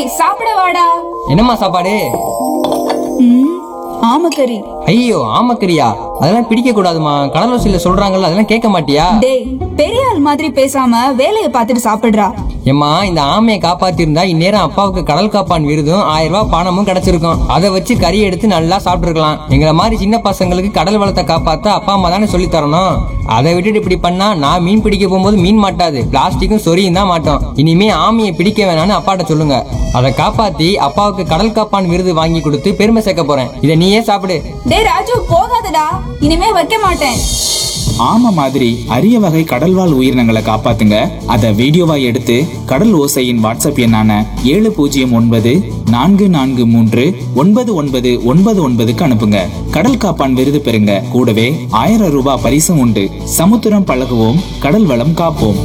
டேய் சாப்பிட வாடா என்னம்மா சாப்பாடு ம் ஆமக்கறி ஐயோ ஆமக்கரியா அதெல்லாம் பிடிக்க கூடாதுமா கடலோசியில சொல்றாங்கல்ல அதெல்லாம் கேட்க மாட்டியா டேய் பெரிய ஆள் மாதிரி பேசாம வேலையை பார்த்துட்டு சாப்பிடுறா ஏம்மா இந்த ஆமையை காப்பாத்திருந்தா இந்நேரம் அப்பாவுக்கு கடல் காப்பான் விருதும் ஆயிரம் ரூபாய் பணமும் கிடைச்சிருக்கும் அதை வச்சு கறி எடுத்து நல்லா சாப்பிட்டுருக்கலாம் எங்களை மாதிரி சின்ன பசங்களுக்கு கடல் வளத்தை காப்பாத்த அப்பா அம்மா தானே சொல்லி தரணும் அதை விட்டுட்டு இப்படி பண்ணா நான் மீன் பிடிக்க போகும்போது மீன் மாட்டாது பிளாஸ்டிக்கும் சொரியும் தான் மாட்டோம் இனிமே ஆமையை பிடிக்க வேணாம்னு அப்பாட்ட சொல்லுங்க அதை காப்பாத்தி அப்பாவுக்கு கடல் காப்பான் விருது வாங்கி கொடுத்து பெருமை சேர்க்க போறேன் இதை நீயே சாப்பிடு டேய் ராஜு போகாதடா இனிமே வைக்க மாட்டேன் ஆமை மாதிரி அரிய வகை கடல்வாழ் உயிரினங்களை காப்பாத்துங்க அதை வீடியோவா எடுத்து கடல் ஓசையின் வாட்ஸ்அப் எண்ணான ஏழு பூஜ்ஜியம் ஒன்பது நான்கு நான்கு மூன்று ஒன்பது ஒன்பது ஒன்பது ஒன்பதுக்கு அனுப்புங்க கடல் காப்பான் விருது பெறுங்க கூடவே ஆயிரம் ரூபாய் பரிசும் உண்டு சமுத்திரம் பழகுவோம் கடல் வளம் காப்போம்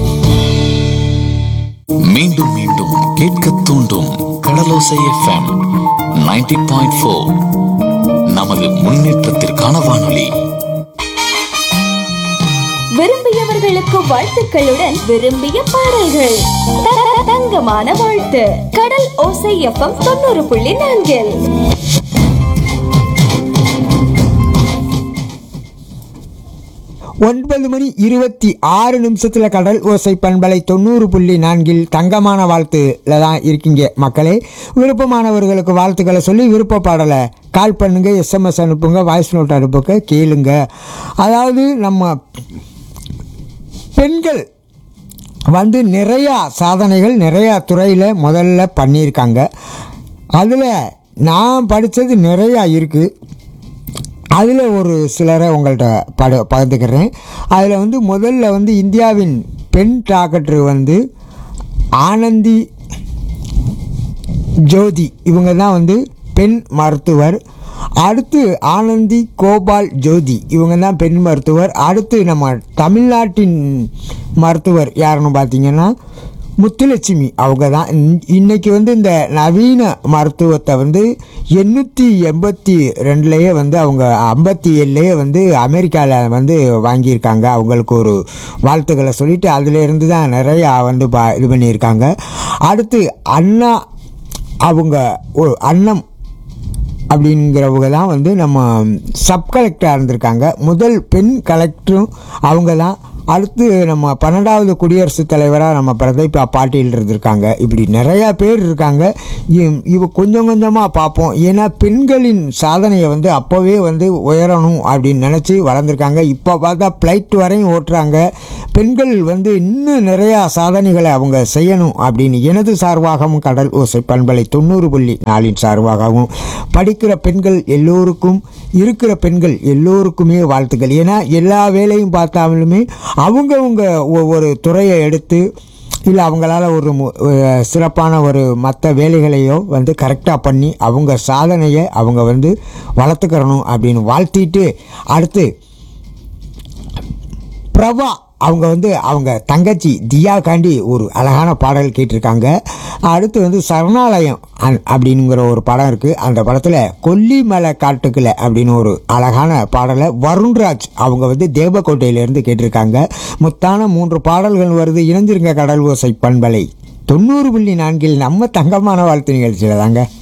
மீண்டும் மீண்டும் கேட்க தூண்டும் கடலோசை எஃப்எம் 90.4 பாயிண்ட் ஃபோர் நமது முன்னேற்றத்திற்கான வானொலி விரும்பியவர்களுக்கு வாழ்த்துக்களுடன் விரும்பிய பாடல்கள் த- தங்கமான வாழ்த்து கடல் ஓசை எஃப்எம் தொண்ணூறு புள்ளி நான்கில் ஒன்பது மணி இருபத்தி ஆறு நிமிஷத்துல கடல் ஓசை பண்பலை தொண்ணூறு புள்ளி நான்கில் தங்கமான வாழ்த்துல தான் இருக்கீங்க மக்களே விருப்பமானவர்களுக்கு வாழ்த்துக்களை சொல்லி விருப்ப பாடலை கால் பண்ணுங்க எஸ்எம்எஸ் அனுப்புங்க வாய்ஸ் நோட் அனுப்புங்க கேளுங்க அதாவது நம்ம பெண்கள் வந்து நிறையா சாதனைகள் நிறையா துறையில் முதல்ல பண்ணியிருக்காங்க அதில் நான் படித்தது நிறையா இருக்குது அதில் ஒரு சிலரை உங்கள்கிட்ட பட பகிர்ந்துக்கிறேன் அதில் வந்து முதல்ல வந்து இந்தியாவின் பெண் டாக்டர் வந்து ஆனந்தி ஜோதி இவங்க தான் வந்து பெண் மருத்துவர் அடுத்து ஆனந்தி கோபால் ஜோதி இவங்க தான் பெண் மருத்துவர் அடுத்து நம்ம தமிழ்நாட்டின் மருத்துவர் யாருன்னு பார்த்தீங்கன்னா முத்துலட்சுமி அவங்க தான் இன்- இன்னைக்கு வந்து இந்த நவீன மருத்துவத்தை வந்து எண்ணூற்றி எண்பத்தி ரெண்டுலேயே வந்து அவங்க ஐம்பத்தி ஏழுலேயே வந்து அமெரிக்காவில் வந்து வாங்கியிருக்காங்க அவங்களுக்கு ஒரு வாழ்த்துக்களை சொல்லிட்டு அதிலேருந்து தான் நிறையா வந்து பா இது பண்ணியிருக்காங்க அடுத்து அண்ணா அவங்க ஒரு அன்னம் அப்படிங்கிறவங்க தான் வந்து நம்ம சப் கலெக்டராக இருந்திருக்காங்க முதல் பெண் கலெக்டரும் அவங்க தான் அடுத்து நம்ம பன்னெண்டாவது குடியரசுத் தலைவராக நம்ம பிரதீபா பாட்டீல் இருந்திருக்காங்க இப்படி நிறையா பேர் இருக்காங்க இ- இவ கொஞ்சம் கொஞ்சமாக பார்ப்போம் ஏன்னா பெண்களின் சாதனையை வந்து அப்போவே வந்து உயரணும் அப்படின்னு நினச்சி வளர்ந்துருக்காங்க இப்போ பார்த்தா ஃப்ளைட் வரையும் ஓட்டுறாங்க பெண்கள் வந்து இன்னும் நிறையா சாதனைகளை அவங்க செய்யணும் அப்படின்னு எனது சார்பாகவும் கடல் ஓசை பண்பலை தொண்ணூறு புள்ளி நாளின் சார்பாகவும் படிக்கிற பெண்கள் எல்லோருக்கும் இருக்கிற பெண்கள் எல்லோருக்குமே வாழ்த்துக்கள் ஏன்னா எல்லா வேலையும் பார்த்தாலுமே அவங்கவுங்க ஒவ்வொரு துறையை எடுத்து இல்லை அவங்களால ஒரு மு- அஹ் சிறப்பான ஒரு மற்ற வேலைகளையோ வந்து கரெக்டாக பண்ணி அவங்க சாதனையை அவங்க வந்து வளர்த்துக்கிறணும் அப்படின்னு வாழ்த்திட்டு அடுத்து பிரபா அவங்க வந்து அவங்க தங்கச்சி தியா காண்டி ஒரு அழகான பாடல் கேட்டிருக்காங்க அடுத்து வந்து சரணாலயம் அன்- அப்படிங்கிற ஒரு படம் இருக்குது அந்த படத்தில் கொல்லிமலை காட்டுக்குள்ள அப்படின்னு ஒரு அழகான பாடலை வருண்ராஜ் அவங்க வந்து தேவக்கோட்டையிலேருந்து கேட்டிருக்காங்க முத்தான மூன்று பாடல்கள் வருது இணைஞ்சிருங்க கடல் ஓசை பண்பலை தொண்ணூறு புள்ளி நான்கில் நம்ம தங்கமான வாழ்த்து நிகழ்ச்சியில் தாங்க